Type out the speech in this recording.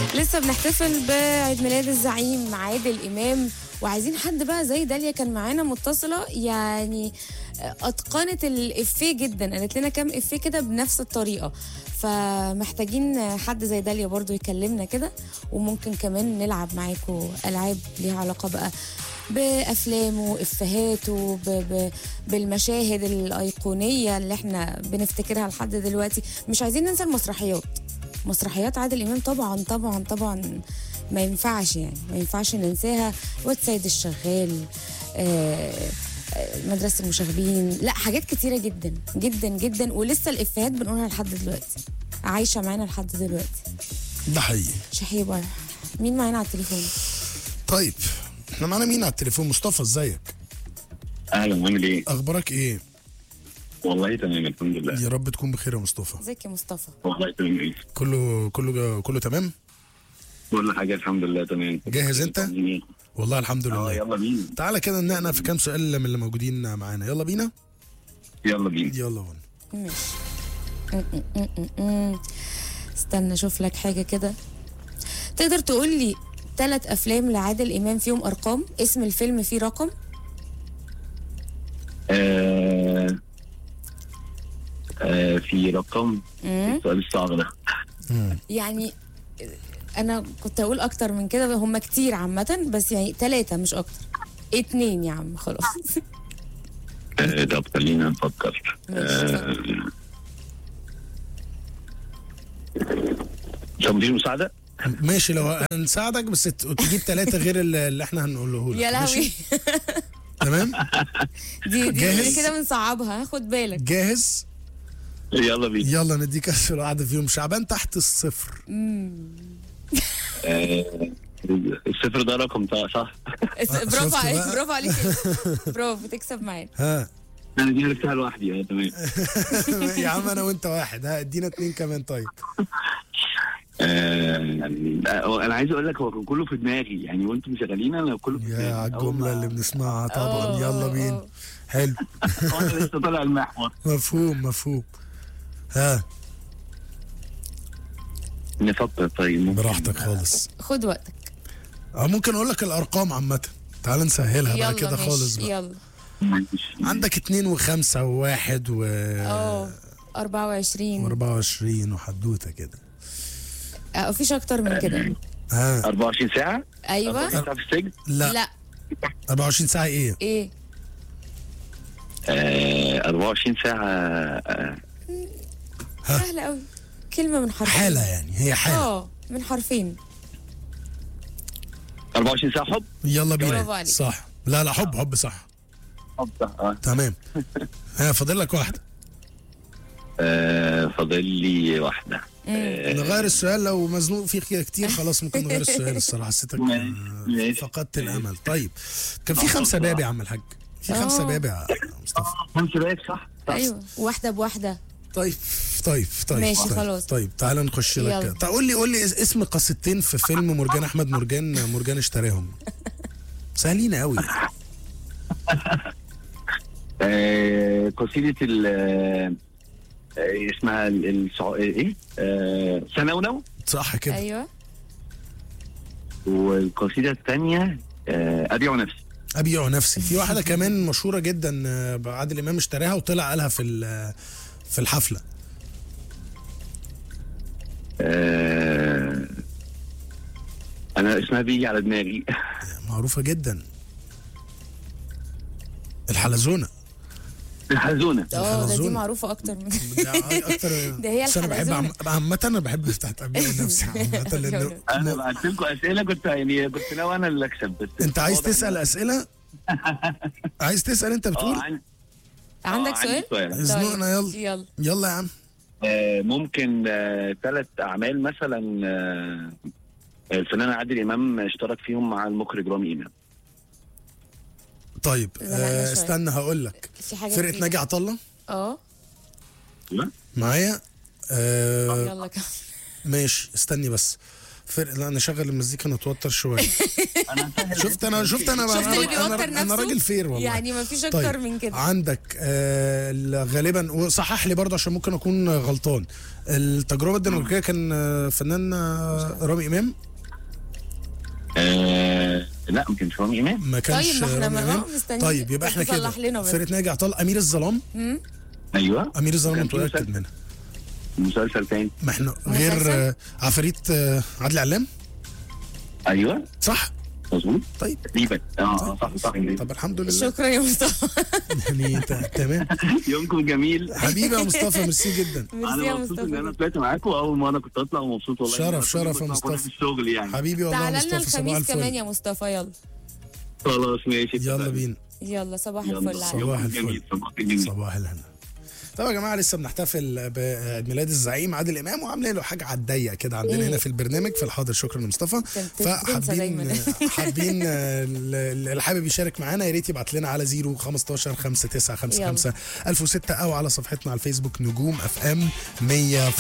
لسه بنحتفل بعيد ميلاد الزعيم عادل امام وعايزين حد بقى زي داليا كان معانا متصله يعني اتقنت الافيه جدا قالت لنا كام افيه كده بنفس الطريقه فمحتاجين حد زي داليا برضو يكلمنا كده وممكن كمان نلعب معاكم العاب ليها علاقه بقى بافلامه افهاته ب... ب... بالمشاهد الايقونيه اللي احنا بنفتكرها لحد دلوقتي مش عايزين ننسى المسرحيات مسرحيات عادل امام طبعا طبعا طبعا ما ينفعش يعني ما ينفعش ننساها واد سيد الشغال آه آه، مدرسه المشاغبين لا حاجات كتيره جدا جدا جدا ولسه الافيهات بنقولها لحد دلوقتي عايشه معانا لحد دلوقتي ده حقيقي شحيبه مين معانا على التليفون طيب احنا معانا مين على التليفون مصطفى ازيك اهلا عامل ايه؟ اخبارك ايه والله تمام الحمد لله يا رب تكون بخير يا مصطفى ازيك يا مصطفى والله تمام ايه؟ كله كله كله تمام كل حاجه الحمد لله تمام جاهز انت؟ طمنيني. والله الحمد اه لله يلا بينا تعالى كده ننقنق في كام سؤال من اللي موجودين معانا يلا بينا يلا بينا يلا بينا ماشي م- م- م- م. استنى اشوف لك حاجه كده تقدر تقول لي ثلاث افلام لعادل امام فيهم ارقام اسم الفيلم فيه رقم آه آه في رقم مم. السؤال الصعب ده يعني انا كنت اقول اكتر من كده هم كتير عامه بس يعني ثلاثه مش اكتر اتنين يا عم خلاص آه طب خلينا نفكر ماشي، آه طب مفيش مساعدة؟ ماشي لو هنساعدك بس ت- تجيب ثلاثة غير اللي اللي احنا هنقوله لك يا لهوي ماشي؟ تمام دي دي, جاهز؟ دي كده بنصعبها خد بالك جاهز يلا بينا يلا نديك اسئله واحده فيهم شعبان تحت الصفر آه الصفر ده رقم طبعا صح؟ برافو شفت عليك بقى؟ برافو عليك برافو تكسب معانا ها انا دي عرفتها لوحدي اه تمام يا عم انا وانت واحد ها ادينا اتنين كمان طيب آه آه، انا عايز اقول لك هو كان كله في دماغي يعني وانتم شغالين انا كله في دماغي يا على الجمله اللي بنسمعها طبعا أوه، يلا أوه، بينا أوه. حلو انا لسه طالع المحور مفهوم مفهوم ها نفكر طيب ممكن. براحتك خالص خد وقتك اه ممكن اقول لك الارقام عامه تعال نسهلها بقى يلا كده ماشي، خالص بقى يلا ماشي. عندك اتنين وخمسة وواحد و اه 24 و24 وحدوته كده آه، مفيش اكتر من كده ها 24 ساعة؟ ايوه ساعة في السجن؟ لا, لا 24 ساعة ايه؟ ايه آه 24 ساعة آه سهله قوي كلمه من حرفين حالة يعني هي حالة اه من حرفين 24 ساعة حب؟ يلا برافو بينا عليك. صح لا لا حب حب صح حب صح اه تمام ها فاضل لك واحدة آه، فاضل لي واحدة آه، نغير السؤال لو مزنوق فيه كده كتير خلاص ممكن نغير السؤال الصراحة حسيتك ماشي، آه، ماشي. فقدت الأمل طيب كان في خمسة باب يا عم الحاج في خمسة آه. باب يا مصطفى خمس دقايق صح؟ صح. ايوه واحده بواحده طيب طيب طيب ماشي، طيب خلاص. طيب تعال نخش يلا. لك طيب قول لي قول لي اس- اسم قصتين في فيلم مرجان احمد مرجان مرجان اشتراهم سهلين قوي آه، قصيدة ال آه، اسمها ال- السع... ايه؟ آه، سنونو صح كده ايوه والقصيدة الثانية آه، أبيع نفسي ابيع نفسي في واحده كمان مشهوره جدا آه، عادل امام اشتراها وطلع قالها في ال- في الحفله آه، أنا اسمها بيجي على دماغي معروفه جدا الحلزونه الحزونة اه ده دي الحلزونة. معروفه اكتر من ده اكتر ده هي بس انا بحب الحلزونة. عم- عامه انا بحب بتاعت ابيع نفسي عامه لانه أنا م- بعت لكم أسئلة كنت يعني كنت ناوي أنا اللي أكسب بس انت عايز واضح تسال إن- اسئله عايز تسال انت اه بتقول عندي عندك آه، عندي سؤال؟ سؤال ازنقنا يلا يلا يلا يا عم آه، ممكن ثلاث اعمال مثلا آه، الفنان عادل امام اشترك فيهم مع المخرج رامي امام طيب زنقنا آه شوية. استنى هقول لك في حاجه فرقه جديدة. ناجي عطا الله اه معايا آه يلا كمل ماشي استني بس فرق لا انا شغل المزيكا نتوتر شويه انا هسهل شفت انا شفت انا شفت أنا- اللي أنا- بيوتر انا نفسه راجل فير والله يعني ما فيش اكتر طيب من كده عندك آه ال- غالبا وصحح لي برضه عشان ممكن اكون غلطان التجربه الدنماركيه كان آه، فنان آه، رامي امام آه لا ما كانش رامي امام ما كانش طيب، ما احنا رامي ما- امام مستنيين طيب يبقى احنا كده تصلح لنا بس. فرقه ناجي عطال امير الظلام ايوه امير الظلام كان في متاكد مسلسل- منها مسلسل تاني ما احنا مسلسل؟ غير آه، عفاريت آه، عادل علام ايوه صح مظبوط طيب تقريبا اه صح صح طب الحمد لله شكرا يا مصطفى يعني ت- تمام يومكم جميل حبيبي يا مصطفى ميرسي جدا ميرسي يا انا مبسوط ان انا مصطفى طلعت معاكم اول مره كنت اطلع ومبسوط والله شرف- إن أنا شرف يا كنت معاكم مصطفى. في الشغل يعني حبيبي والله تعالى لنا مصطفى صباح الخميس كمان الفل يا مصطفى يلا خلاص ماشي يلا اتفقنا. بينا يلا صباح يلا. الفل عليك صباح يومكم الفل. جميل صباحكم جميل صباح الهنا طب يا جماعه لسه بنحتفل بعيد ميلاد الزعيم عادل امام وعاملين له حاجه على الضيق كده عندنا إيه؟ هنا في البرنامج في الحاضر شكرا لمصطفى تنسى فحابين دايماً. حابين آه، اللي حابب يشارك معانا يا ريت يبعت لنا على 0 15 5 9 5 5 1006 او على صفحتنا على الفيسبوك نجوم اف ام 100